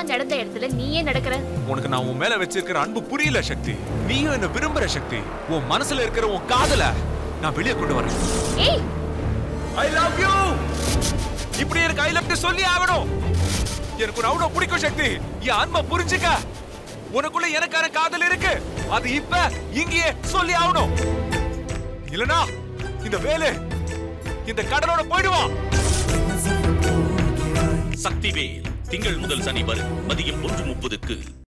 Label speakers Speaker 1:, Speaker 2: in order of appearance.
Speaker 1: நான் நடந்த இடத்துல நீ ஏன் நடக்கிற
Speaker 2: உனக்கு நான் உன் மேல வச்சிருக்கிற அன்பு புரியல சக்தி நீயும் என்ன விரும்புற சக்தி உன் மனசுல இருக்கிற உன் காதல நான் வெளியே கொண்டு வரேன்
Speaker 1: ஏய்
Speaker 2: ஐ லவ் யூ இப்படி எனக்கு ஐ லவ் யூ சொல்லி ஆகணும் எனக்கு ஒரு அவ்வளவு பிடிக்கும் சக்தி என் அன்பை புரிஞ்சுக்க உனக்குள்ள எனக்கான காதல் இருக்கு அது இப்ப இங்கேயே சொல்லி ஆகணும் இல்லனா இந்த வேலு இந்த கடலோட போயிடுவான்
Speaker 3: சக்திவேல் திங்கள் முதல் சனி வரை மதியம் ஒன்று முப்பதுக்கு